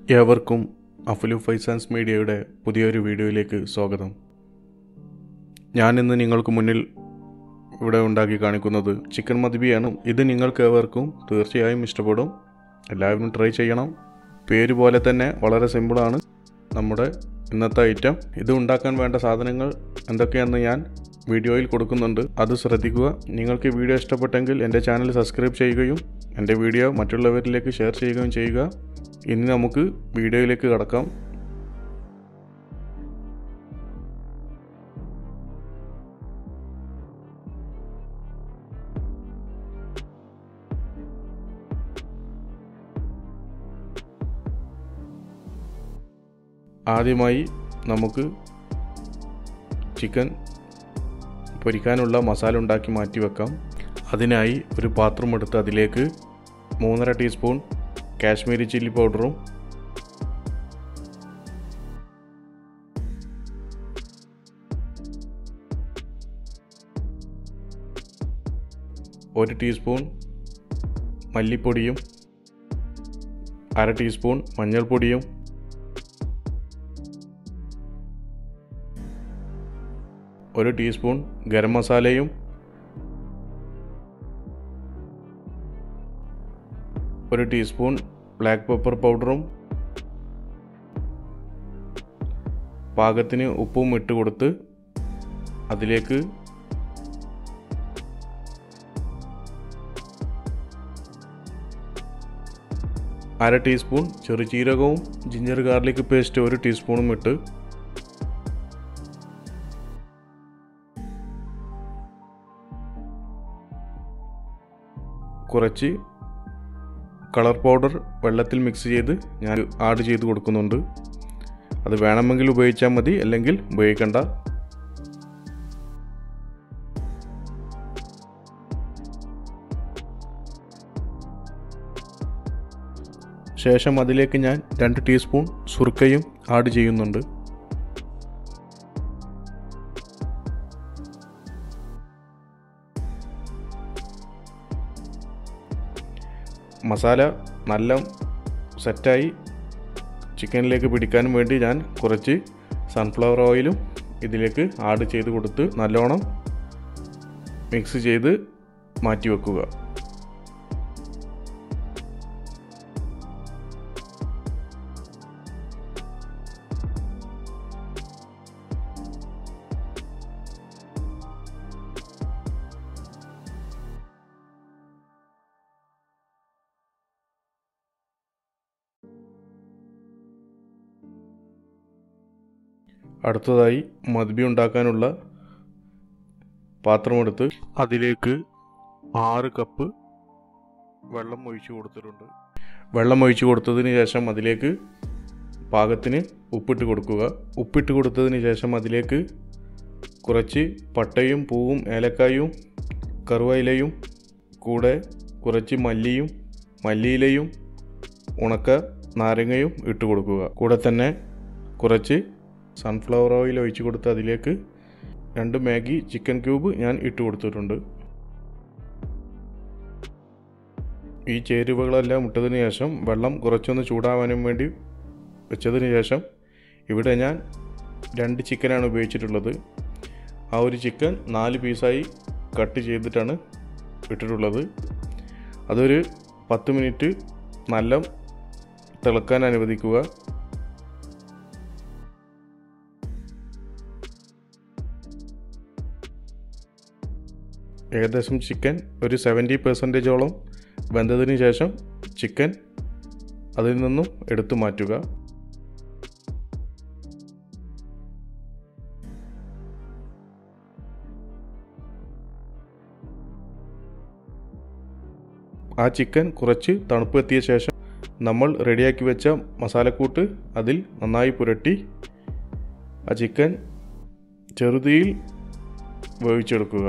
ഏവർക്കും അഫലു ഫൈസാൻസ് മീഡിയയുടെ പുതിയൊരു വീഡിയോയിലേക്ക് സ്വാഗതം ഞാൻ ഇന്ന് നിങ്ങൾക്ക് മുന്നിൽ ഇവിടെ ഉണ്ടാക്കി കാണിക്കുന്നത് ചിക്കൻ മദ്ബിയാണ് ഇത് നിങ്ങൾക്ക് ഏവർക്കും തീർച്ചയായും ഇഷ്ടപ്പെടും എല്ലാവരും ട്രൈ ചെയ്യണം പേര് പോലെ തന്നെ വളരെ സിമ്പിളാണ് നമ്മുടെ ഇന്നത്തെ ഐറ്റം ഇത് ഉണ്ടാക്കാൻ വേണ്ട സാധനങ്ങൾ എന്തൊക്കെയാണെന്ന് ഞാൻ വീഡിയോയിൽ കൊടുക്കുന്നുണ്ട് അത് ശ്രദ്ധിക്കുക നിങ്ങൾക്ക് ഈ വീഡിയോ ഇഷ്ടപ്പെട്ടെങ്കിൽ എൻ്റെ ചാനൽ സബ്സ്ക്രൈബ് ചെയ്യുകയും എൻ്റെ വീഡിയോ മറ്റുള്ളവരിലേക്ക് ഷെയർ ചെയ്യുകയും ചെയ്യുക ഇനി നമുക്ക് വീഡിയോയിലേക്ക് കടക്കാം ആദ്യമായി നമുക്ക് ചിക്കൻ പൊരിക്കാനുള്ള മസാല ഉണ്ടാക്കി മാറ്റി വെക്കാം അതിനായി ഒരു പാത്രം എടുത്ത് അതിലേക്ക് മൂന്നര ടീസ്പൂൺ കാശ്മീരി ചില്ലി പൗഡറും ഒരു ടീസ്പൂൺ മല്ലിപ്പൊടിയും അര ടീസ്പൂൺ മഞ്ഞൾപ്പൊടിയും ഒരു ടീസ്പൂൺ ഗരം മസാലയും ഒരു ടീസ്പൂൺ ബ്ലാക്ക് പെപ്പർ പൗഡറും പാകത്തിന് ഉപ്പും ഇട്ട് കൊടുത്ത് അതിലേക്ക് അര ടീസ്പൂൺ ചെറുചീരകവും ജിഞ്ചർ ഗാർലിക് പേസ്റ്റ് ഒരു ടീസ്പൂണും ഇട്ട് കുറച്ച് കളർ പൗഡർ വെള്ളത്തിൽ മിക്സ് ചെയ്ത് ഞാൻ ആഡ് ചെയ്ത് കൊടുക്കുന്നുണ്ട് അത് വേണമെങ്കിൽ ഉപയോഗിച്ചാൽ മതി അല്ലെങ്കിൽ ഉപയോഗിക്കണ്ട ശേഷം അതിലേക്ക് ഞാൻ രണ്ട് ടീസ്പൂൺ സുർക്കയും ആഡ് ചെയ്യുന്നുണ്ട് മസാല നല്ല സെറ്റായി ചിക്കനിലേക്ക് പിടിക്കാനും വേണ്ടി ഞാൻ കുറച്ച് സൺഫ്ലവർ ഓയിലും ഇതിലേക്ക് ആഡ് ചെയ്ത് കൊടുത്ത് നല്ലോണം മിക്സ് ചെയ്ത് മാറ്റി വെക്കുക അടുത്തതായി മദ്ബി ഉണ്ടാക്കാനുള്ള പാത്രമെടുത്ത് അതിലേക്ക് ആറ് കപ്പ് വെള്ളം ഒഴിച്ചു കൊടുത്തിട്ടുണ്ട് വെള്ളം ഒഴിച്ചു കൊടുത്തതിന് ശേഷം അതിലേക്ക് പാകത്തിന് ഉപ്പിട്ട് കൊടുക്കുക ഉപ്പിട്ട് കൊടുത്തതിന് ശേഷം അതിലേക്ക് കുറച്ച് പട്ടയും പൂവും ഏലക്കായും കറുവയിലയും കൂടെ കുറച്ച് മല്ലിയും മല്ലിയിലയും ഉണക്ക നാരങ്ങയും ഇട്ട് കൊടുക്കുക കൂടെ തന്നെ കുറച്ച് സൺഫ്ലവർ ഓയിൽ ഒഴിച്ച് കൊടുത്ത് അതിലേക്ക് രണ്ട് മാഗി ചിക്കൻ ക്യൂബ് ഞാൻ ഇട്ട് കൊടുത്തിട്ടുണ്ട് ഈ ചേരുവകളെല്ലാം ഇട്ടതിന് ശേഷം വെള്ളം കുറച്ചൊന്ന് ചൂടാവാനും വേണ്ടി വെച്ചതിന് ശേഷം ഇവിടെ ഞാൻ രണ്ട് ചിക്കനാണ് ഉപയോഗിച്ചിട്ടുള്ളത് ആ ഒരു ചിക്കൻ നാല് പീസായി കട്ട് ചെയ്തിട്ടാണ് ഇട്ടിട്ടുള്ളത് അതൊരു പത്ത് മിനിറ്റ് നല്ല തിളക്കാൻ അനുവദിക്കുക ഏകദേശം ചിക്കൻ ഒരു സെവൻറ്റി പെർസെൻറ്റേജോളം വെന്തതിന് ശേഷം ചിക്കൻ അതിൽ നിന്നും എടുത്തു മാറ്റുക ആ ചിക്കൻ കുറച്ച് തണുപ്പ് എത്തിയ ശേഷം നമ്മൾ റെഡിയാക്കി വെച്ച മസാലക്കൂട്ട് അതിൽ നന്നായി പുരട്ടി ആ ചിക്കൻ ചെറുതീയിൽ വേവിച്ചെടുക്കുക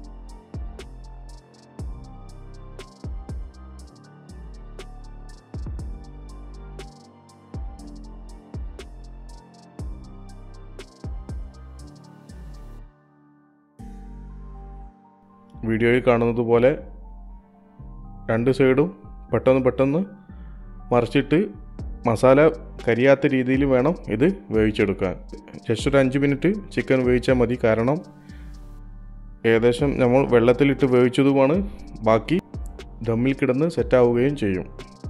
വീഡിയോയിൽ കാണുന്നത് പോലെ രണ്ട് സൈഡും പെട്ടെന്ന് പെട്ടെന്ന് മറിച്ചിട്ട് മസാല കരിയാത്ത രീതിയിൽ വേണം ഇത് വേവിച്ചെടുക്കാൻ ജസ്റ്റ് ഒരു അഞ്ച് മിനിറ്റ് ചിക്കൻ വേവിച്ചാൽ മതി കാരണം ഏകദേശം നമ്മൾ വെള്ളത്തിലിട്ട് വേവിച്ചതുമാണ് ബാക്കി ദമ്മിൽ കിടന്ന് സെറ്റാവുകയും ചെയ്യും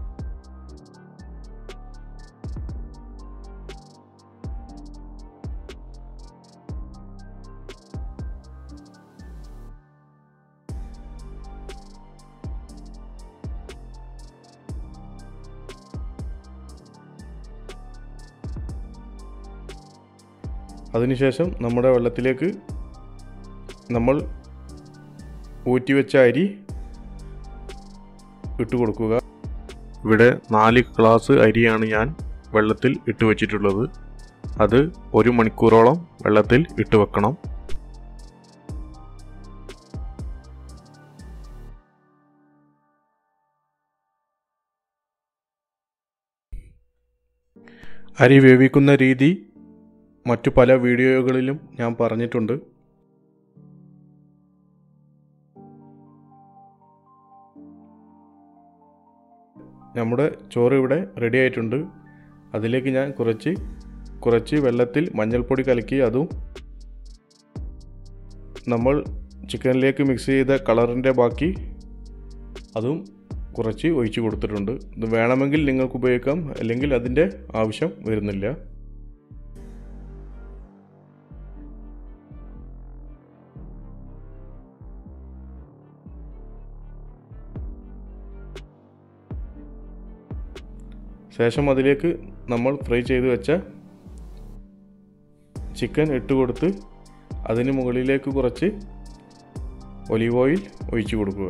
അതിനുശേഷം നമ്മുടെ വെള്ളത്തിലേക്ക് നമ്മൾ ഊറ്റിവെച്ച അരി ഇട്ട് കൊടുക്കുക ഇവിടെ നാല് ഗ്ലാസ് അരിയാണ് ഞാൻ വെള്ളത്തിൽ ഇട്ട് വെച്ചിട്ടുള്ളത് അത് ഒരു മണിക്കൂറോളം വെള്ളത്തിൽ ഇട്ട് വെക്കണം അരി വേവിക്കുന്ന രീതി മറ്റു പല വീഡിയോകളിലും ഞാൻ പറഞ്ഞിട്ടുണ്ട് നമ്മുടെ ചോറ് ഇവിടെ റെഡി ആയിട്ടുണ്ട് അതിലേക്ക് ഞാൻ കുറച്ച് കുറച്ച് വെള്ളത്തിൽ മഞ്ഞൾപ്പൊടി കലക്കി അതും നമ്മൾ ചിക്കനിലേക്ക് മിക്സ് ചെയ്ത കളറിൻ്റെ ബാക്കി അതും കുറച്ച് ഒഴിച്ചു കൊടുത്തിട്ടുണ്ട് ഇത് വേണമെങ്കിൽ നിങ്ങൾക്ക് ഉപയോഗിക്കാം അല്ലെങ്കിൽ അതിൻ്റെ ആവശ്യം വരുന്നില്ല ശേഷം അതിലേക്ക് നമ്മൾ ഫ്രൈ ചെയ്ത് വെച്ച ചിക്കൻ ഇട്ട് കൊടുത്ത് അതിന് മുകളിലേക്ക് കുറച്ച് ഒലിവ് ഓയിൽ ഒഴിച്ചു കൊടുക്കുക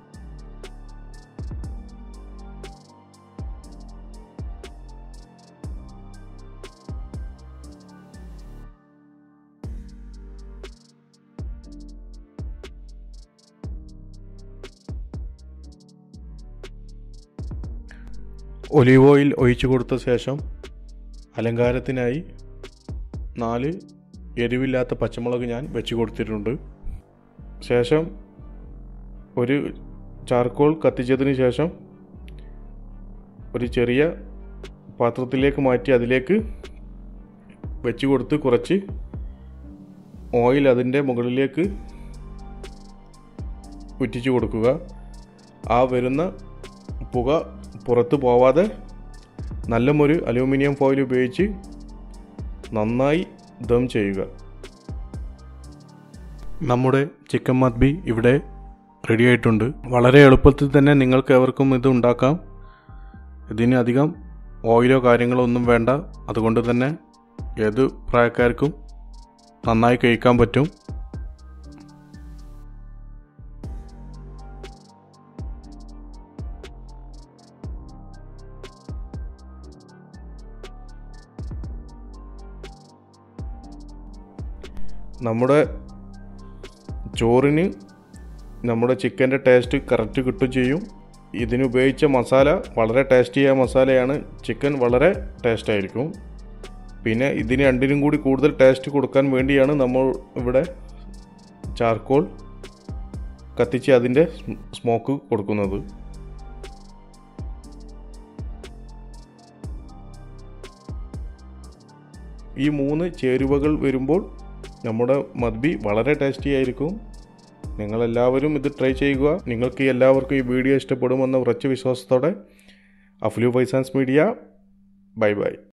ഒലിവ് ഓയിൽ ഒഴിച്ചു കൊടുത്ത ശേഷം അലങ്കാരത്തിനായി നാല് എരിവില്ലാത്ത പച്ചമുളക് ഞാൻ വെച്ച് കൊടുത്തിട്ടുണ്ട് ശേഷം ഒരു ചാർക്കോൾ കത്തിച്ചതിന് ശേഷം ഒരു ചെറിയ പാത്രത്തിലേക്ക് മാറ്റി അതിലേക്ക് വെച്ച് കൊടുത്ത് കുറച്ച് ഓയിൽ അതിൻ്റെ മുകളിലേക്ക് ഉറ്റിച്ചു കൊടുക്കുക ആ വരുന്ന പുക പുറത്ത് പോവാതെ നല്ല ഒരു അലൂമിനിയം ഫോയിൽ ഉപയോഗിച്ച് നന്നായി ദം ചെയ്യുക നമ്മുടെ ചിക്കൻ മദ്ബി ഇവിടെ റെഡി ആയിട്ടുണ്ട് വളരെ എളുപ്പത്തിൽ തന്നെ നിങ്ങൾക്ക് എവർക്കും ഇത് ഉണ്ടാക്കാം ഇതിന് അധികം ഓയിലോ കാര്യങ്ങളോ ഒന്നും വേണ്ട അതുകൊണ്ട് തന്നെ ഏത് പ്രായക്കാർക്കും നന്നായി കഴിക്കാൻ പറ്റും നമ്മുടെ ചോറിന് നമ്മുടെ ചിക്കൻ്റെ ടേസ്റ്റ് കറക്റ്റ് കിട്ടും ചെയ്യും ഇതിന് ഉപയോഗിച്ച മസാല വളരെ ടേസ്റ്റിയായ മസാലയാണ് ചിക്കൻ വളരെ ടേസ്റ്റ് ആയിരിക്കും പിന്നെ ഇതിന് രണ്ടിനും കൂടി കൂടുതൽ ടേസ്റ്റ് കൊടുക്കാൻ വേണ്ടിയാണ് നമ്മൾ ഇവിടെ ചാർക്കോൾ കത്തിച്ച് അതിൻ്റെ സ്മോക്ക് കൊടുക്കുന്നത് ഈ മൂന്ന് ചേരുവകൾ വരുമ്പോൾ നമ്മുടെ മദ്ബി വളരെ ടേസ്റ്റി ആയിരിക്കും നിങ്ങളെല്ലാവരും ഇത് ട്രൈ ചെയ്യുക നിങ്ങൾക്ക് എല്ലാവർക്കും ഈ വീഡിയോ ഇഷ്ടപ്പെടുമെന്ന ഉറച്ച വിശ്വാസത്തോടെ അഫ്ലു ഫൈസാൻസ് മീഡിയ ബൈ ബൈ